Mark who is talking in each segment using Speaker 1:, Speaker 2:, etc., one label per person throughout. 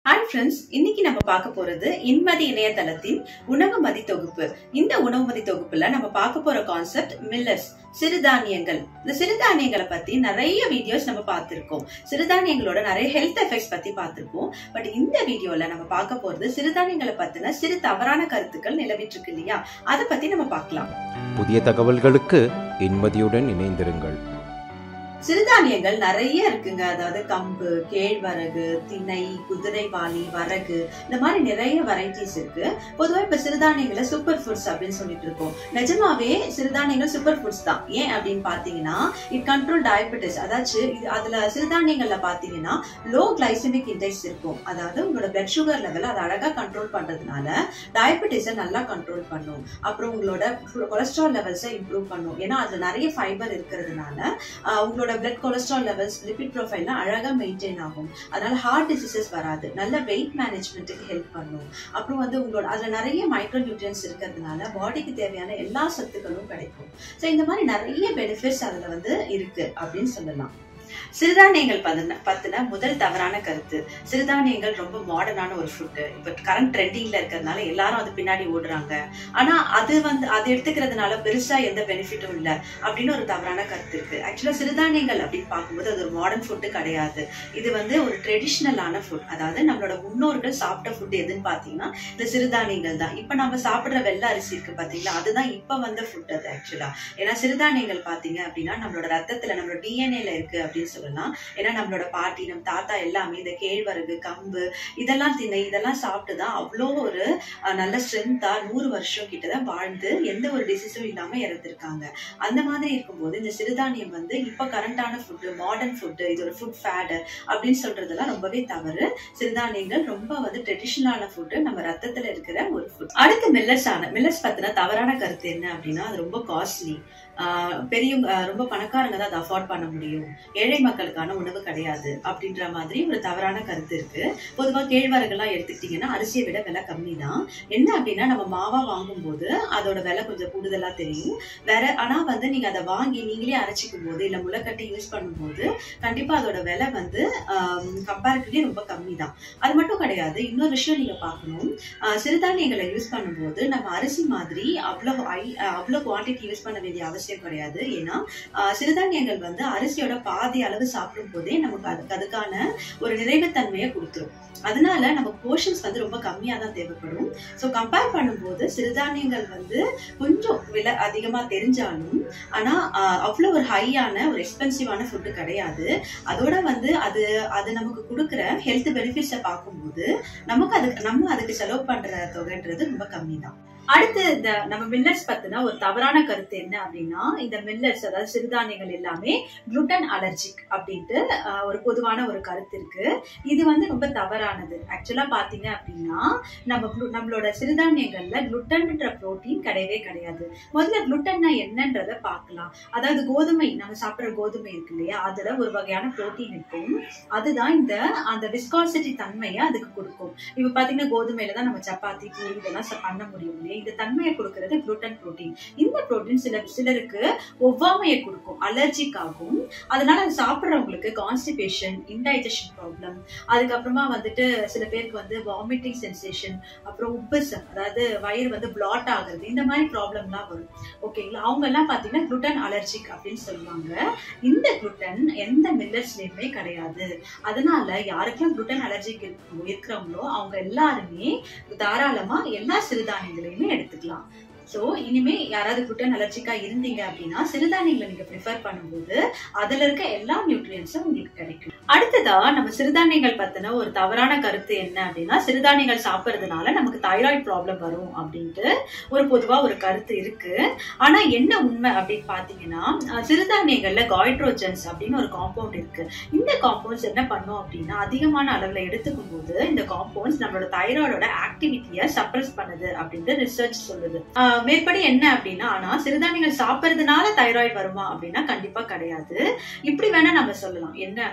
Speaker 1: hi friends இன்னைக்கு நம்ம பார்க்க போறது இன்மதி இணையதளத்தின் உணவு மதி தொகுப்பு இந்த உணவு மதி தொகுப்புல நம்ம பார்க்க போற கான்செப்ட் மில்லட்ஸ் சிறுதானியங்கள் இந்த சிறுதானியங்களை பத்தி நிறைய வீடியோஸ் நம்ம பார்த்திருக்கோம் சிறுதானியங்களோட நிறைய ஹெல்த் எஃபெக்ட்ஸ் பத்தி பார்த்திருக்கோம் பட் இந்த வீடியோல நம்ம பார்க்க போறது சிறுதானியங்களை பத்தின சிறு தவறான கருத்துக்கள் நிலவிட்டு இருக்கு இல்லையா அதை பத்தி நம்ம பார்க்கலாம்
Speaker 2: புதிய தகவல்களுக்கு இன்மதியுடன் இணைந்திருங்கள்
Speaker 1: சிறுதானியங்கள் நிறைய இருக்குங்க அதாவது கம்பு கேழ்வரகு திணை குதிரைவாளி வரகு இந்த மாதிரி நிறைய வெரைட்டிஸ் இருக்கு பொதுவா இப்ப சிறுதானியங்களை சூப்பர் ஃபுட்ஸ் அப்படின்னு சொல்லிட்டு இருக்கோம் நிஜமாவே சிறுதானியங்கள் சூப்பர் ஃபுட்ஸ் தான் ஏன் அப்படின்னு பாத்தீங்கன்னா இட் கண்ட்ரோல் டயபெட்டிஸ் அதாச்சும் இது அதுல சிறுதானியங்கள்ல பாத்தீங்கன்னா லோ கிளைசமிக் இண்டெக்ஸ் இருக்கும் அதாவது உங்களோட பிளட் சுகர் லெவல் அதை அழகா கண்ட்ரோல் பண்றதுனால டயபெட்டிஸை நல்லா கண்ட்ரோல் பண்ணும் அப்புறம் உங்களோட கொலஸ்ட்ரால் லெவல்ஸை இம்ப்ரூவ் பண்ணும் ஏன்னா அதுல நிறைய ஃபைபர் இருக்கிறதுனால ஆஹ் உங்களோட பிளட் கொலஸ்ட்ரால் லெவல்ஸ் லிபிட் ப்ரொஃபைல்லாம் அழகா மெயின்டைன் ஆகும் அதனால ஹார்ட் டிசீசஸ் வராது நல்ல வெயிட் மேனேஜ்மெண்ட்டுக்கு ஹெல்ப் பண்ணும் அப்புறம் வந்து உங்களோட அதுல நிறைய மைக்ரோ நியூட்ரியன்ஸ் இருக்கிறதுனால பாடிக்கு தேவையான எல்லா சத்துக்களும் கிடைக்கும் ஸோ இந்த மாதிரி நிறைய பெனிஃபிட்ஸ் அதுல வந்து இருக்கு அப்படின்னு சொல்லலாம் சிறுதானியங்கள் பத்தின பத்தின முதல் தவறான கருத்து சிறுதானியங்கள் ரொம்ப மாடர்னான ஒரு ஃபுட்டு இப்ப கரண்ட் ட்ரெண்டிங்ல இருக்கிறதுனால எல்லாரும் அது பின்னாடி ஓடுறாங்க ஆனா அது வந்து அது எடுத்துக்கிறதுனால பெருசா எந்த பெனிஃபிட்டும் இல்ல அப்படின்னு ஒரு தவறான கருத்து இருக்கு ஆக்சுவலா சிறுதானியங்கள் அப்படின்னு பார்க்கும்போது அது ஒரு மாடர்ன் ஃபுட்டு கிடையாது இது வந்து ஒரு ட்ரெடிஷ்னலான ஃபுட் அதாவது நம்மளோட முன்னோர்கள் சாப்பிட்ட ஃபுட் எதுன்னு பாத்தீங்கன்னா இந்த சிறுதானியங்கள் தான் இப்ப நம்ம சாப்பிடுற வெள்ளை அரிசி இருக்கு பாத்தீங்களா அதுதான் இப்ப வந்த ஃபுட் அது ஆக்சுவலா ஏன்னா சிறுதானியங்கள் பாத்தீங்க அப்படின்னா நம்மளோட ரத்தத்துல நம்மளோட டிஎன்ஏல இருக்கு அப்படின்னு சொல்லலாம் ஏன்னா நம்மளோட பாட்டி நம்ம தாத்தா எல்லாமே இந்த கேழ்வரகு கம்பு இதெல்லாம் திணை இதெல்லாம் சாப்பிட்டு தான் அவ்வளோ ஒரு அஹ், நல்ல ஸ்ட்ரென்த்தா நூறு வருஷம் கிட்டதான் வாழ்ந்து எந்த ஒரு டிசீஸும் இல்லாம இறந்துருக்காங்க அந்த மாதிரி இருக்கும்போது இந்த சிறுதானியம் வந்து இப்ப கரண்டான ஃபுட்டு மாடர்ன் ஃபுட்டு இது ஒரு ஃபுட் ஃபேடு அப்படின்னு சொல்றதெல்லாம் ரொம்பவே தவறு சிறுதானியங்கள் ரொம்ப வந்து ட்ரெடிஷ்னலான ஃபுட்டு நம்ம ரத்தத்துல இருக்கிற ஒரு ஃபுட் அடுத்து மில்லட்ஸ் ஆன மில்லட்ஸ் பத்தின தவறான கருத்து என்ன அப்படின்னா அது ரொம்ப காஸ்ட்லி பெரியவங்க ஆஹ் ரொம்ப பணக்காரங்க தான் அதை அஃபோர்ட் பண்ண முடியும் ஏழை மக்களுக்கான உணவு கிடையாது அப்படின்ற மாதிரி ஒரு தவறான கருத்து இருக்கு பொதுவா கேழ்வரகுலாம் எடுத்துக்கிட்டீங்கன்னா அரிசியை விட விலை கம்மி தான் என்ன அப்படின்னா நம்ம மாவா வாங்கும்போது அதோட விலை கொஞ்சம் கூடுதலா தெரியும் வேற ஆனா வந்து நீங்க அதை வாங்கி நீங்களே அரைச்சிக்கும் போது இல்ல முளைக்கட்டி யூஸ் பண்ணும்போது கண்டிப்பா அதோட விலை வந்து கம்பேரிட்டிவ்லி ரொம்ப கம்மி தான் அது மட்டும் கிடையாது இன்னொரு விஷயம் நீங்க பார்க்கணும் ஆஹ் சிறுதானியங்களை யூஸ் பண்ணும்போது நம்ம அரிசி மாதிரி அவ்வளோ high- ஆஹ் அவ்வளோ குவான்டிட்டி யூஸ் பண்ண வேண்டிய அவசியம் கிடையாது ஏன்னா ஆஹ் சிறுதானியங்கள் வந்து அரிசியோட பாதி அளவு சாப்பிடும் போதே நமக்கு அதுக்கு அதுக்கான ஒரு நிறைவுத்தன்மையை கொடுத்துரும் அதனால நமக்கு போர்ஷன்ஸ் வந்து ரொம்ப கம்மியா தான் தேவைப்படும் ஸோ கம்பேர் பண்ணும்போது சிறுதானியங்கள் வந்து கொஞ்சம் விலை அதிகமா தெரிஞ்சாலும் ஆனா ஆஹ் அவ்வளோ ஒரு ஹையான ஒரு எக்ஸ்பென்சிவான ஃபுட்டு கிடையாது அதோட வந்து அது அது நமக்கு கொடுக்குற ஹெல்த் பெனிஃபிட்ஸை பார்க்கும்போது நமக்கு அதுக்கு நம்ம அதுக்கு செலவு பண்ற தொகைன்றது ரொம்ப கம்மி தான் அடுத்து இந்த நம்ம மில்லட்ஸ் பத்தின ஒரு தவறான கருத்து என்ன அப்படின்னா இந்த மில்லட்ஸ் அதாவது சிறுதானியங்கள் எல்லாமே குளுட்டன் அலர்ஜிக் அப்படின்ட்டு ஆஹ், ஒரு பொதுவான ஒரு கருத்து இருக்கு இது வந்து ரொம்ப தவறானது ஆக்சுவலா பாத்தீங்க அப்படின்னா நம்ம glu- நம்மளோட சிறுதானியங்கள்ல குளுட்டன்ன்ற புரோட்டீன் கிடையவே கிடையாது முதல்ல குளுட்டன்னா என்னன்றத பார்க்கலாம் அதாவது கோதுமை நம்ம சாப்பிடுற கோதுமை இருக்கு இல்லையா அதுல ஒரு வகையான புரோட்டீன் இருக்கும் அதுதான் இந்த அந்த விஸ்காசிட்டி தன்மையை அதுக்கு கொடுக்கும் இப்ப பாத்தீங்கன்னா கோதுமையில தான் நம்ம சப்பாத்தி பூரி இதெல்லாம் ச- பண்ண முடியும் இல்லையா இந்த தன்மையை கொடுக்கறது குளுட்டன் புரோட்டீன் இந்த புரோட்டீன் சில சிலருக்கு ஒவ்வாமையை கொடுக்கும் அலர்ஜிக் ஆகும் அதனால அது சாப்பிடுறவங்களுக்கு கான்ஸ்டிபேஷன் இன்டைஜஷன் ப்ராப்ளம் அதுக்கப்புறமா வந்துட்டு சில பேருக்கு வந்து வாமிட்டிங் சென்சேஷன் அப்புறம் உப்புசம் அதாவது வயிறு வந்து பிளாட் ஆகுறது இந்த மாதிரி ப்ராப்ளம்லாம் வரும் ஓகேங்களா அவங்க எல்லாம் பாத்தீங்கன்னா குளுட்டன் அலர்ஜிக் அப்படின்னு சொல்லுவாங்க இந்த குளுட்டன் எந்த மில்லட்ஸ்லயுமே கிடையாது அதனால யாருக்கெல்லாம் குளுட்டன் அலர்ஜிக் இருக்கிறவங்களோ அவங்க எல்லாருமே தாராளமா எல்லா சிறுதானியங்களையுமே எடுத்துக்கலாம் ஸோ இனிமே யாராவது குட்டன் அலர்ஜிக்கா இருந்தீங்க அப்படின்னா சிறுதானியங்களை நீங்க ப்ரிஃபர் பண்ணும்போது அதுல இருக்க எல்லா நியூட்ரியன்ஸும் உங்களுக்கு கிடைக்கும் அடுத்ததா நம்ம சிறுதானியங்கள் பத்தின ஒரு தவறான கருத்து என்ன அப்படின்னா சிறுதானியங்கள் சாப்பிட்றதுனால நமக்கு தைராய்டு ப்ராப்ளம் வரும் அப்படின்ட்டு ஒரு பொதுவா ஒரு கருத்து இருக்கு ஆனா என்ன உண்மை அப்படின்னு பாத்தீங்கன்னா அஹ், சிறுதானியங்கள்ல காய்ட்ரோஜன்ஸ் அப்படின்னு ஒரு காம்பவுண்ட் இருக்கு இந்த காம்பவுண்ட்ஸ் என்ன பண்ணும் அப்படின்னா அதிகமான அளவுல எடுத்துக்கும் போது இந்த காம்பவுண்ட்ஸ் நம்மளோட தைராய்டோட ஆக்டிவிட்டியை சப்ரஸ் பண்ணுது அப்படின்ட்டு ரிசர்ச் சொல்லுது ஆஹ் மேற்படி என்ன அப்படின்னா ஆனா சிறுதானியங்கள் சாப்பிட்றதுனால தைராய்டு வருமா அப்படின்னா கண்டிப்பா கிடையாது இப்படி வேணா நம்ம சொல்லலாம் என்ன அப்படின்னா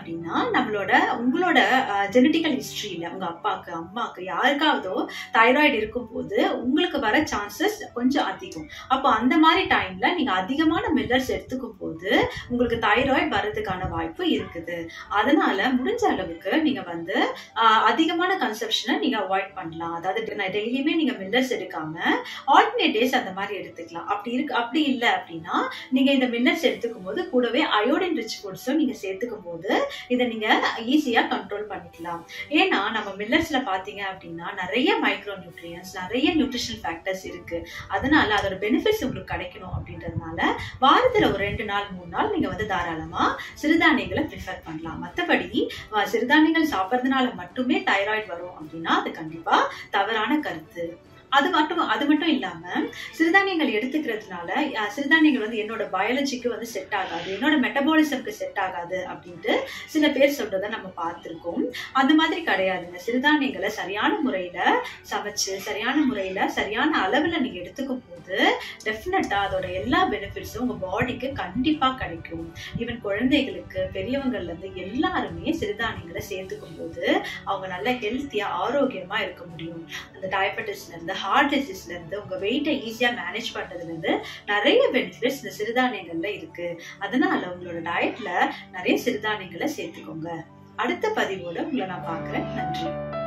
Speaker 1: நம்மளோட உங்களோட ஜெனட்டிக்கல் ஹிஸ்டரியில உங்க அப்பாக்கு அம்மாக்கு யாருக்காவதோ தைராய்டு இருக்கும்போது உங்களுக்கு வர சான்சஸ் கொஞ்சம் அதிகம் அப்போ அந்த மாதிரி டைம்ல நீங்க அதிகமான மில்லர்ஸ் எடுத்துக்கும் போது உங்களுக்கு தைராய்டு வர்றதுக்கான வாய்ப்பு இருக்குது அதனால முடிஞ்ச அளவுக்கு நீங்க வந்து ஆஹ், அதிகமான கன்சப்ஷனை நீங்க அவாய்ட் பண்ணலாம் அதாவது நான் டெய்லியுமே நீங்க மில்லர்ஸ் எடுக்காம ஆல்டர்னேட் டேஸ் அந்த மாதிரி எடுத்துக்கலாம் அப்படி இருக்கு அப்படி இல்லை அப்படின்னா நீங்க இந்த மில்லர்ஸ் எடுத்துக்கும் போது கூடவே அயோடின் ரிச் ஃபுட்ஸும் நீங்க சேர்த்துக்கும் போது இதை நீங்க ஈஸியா கண்ட்ரோல் பண்ணிக்கலாம் ஏன்னா நம்ம மில்லர்ஸ்ல பாத்தீங்க அப்படின்னா நிறைய மைக்ரோ நியூட்ரியன்ஸ் நிறைய நியூட்ரிஷனல் ஃபேக்டர்ஸ் இருக்கு அதனால அதோட பெனிஃபிட்ஸ் உங்களுக்கு கிடைக்கணும் அப்படின்றதுனால வாரத்துல ஒரு ரெண்டு நாள் மூணு நாள் நீங்க வந்து தாராளமா சிறுதானியங்களை ப்ரிஃபர் பண்ணலாம் மற்றபடி சிறுதானியங்கள் சாப்பிட்றதுனால மட்டுமே தைராய்டு வரும் அப்படின்னா அது கண்டிப்பா தவறான கருத்து அது மட்டும் அது மட்டும் இல்லாம சிறுதானியங்கள் எடுத்துக்கிறதுனால அஹ், சிறுதானியங்கள் வந்து என்னோட பயாலஜிக்கு வந்து செட் ஆகாது என்னோட மெட்டபாலிசம்க்கு செட் ஆகாது அப்படின்ட்டு சில பேர் சொல்றதை நம்ம பார்த்திருக்கோம் அந்த மாதிரி கிடையாதுங்க சிறுதானியங்களை சரியான முறையில சமைச்சு சரியான முறையில சரியான அளவுல நீங்க எடுத்துக்கும் போது டெஃபினட்டா அதோட எல்லா பெனிஃபிட்ஸும் உங்க பாடிக்கு கண்டிப்பா கிடைக்கும் ஈவன் குழந்தைகளுக்கு பெரியவங்கள்ல இருந்து எல்லாருமே சிறுதானியங்களை சேர்த்துக்கும் போது அவங்க நல்ல ஹெல்த்தியா ஆரோக்கியமா இருக்க முடியும் அந்த டயபெட்டிஸ்ல இருந்து ஹார்ட் டிசீஸ்ல இருந்து உங்க வெயிட்டை ஈஸியா மேனேஜ் பண்றதுல இருந்து நிறைய பெனிஃபிட்ஸ் இந்த சிறுதானியங்கள்ல இருக்கு அதனால உங்களோட டயட்ல நிறைய சிறுதானியங்களை சேர்த்துக்கோங்க அடுத்த பதிவோட உங்களை நான் பார்க்கிறேன் நன்றி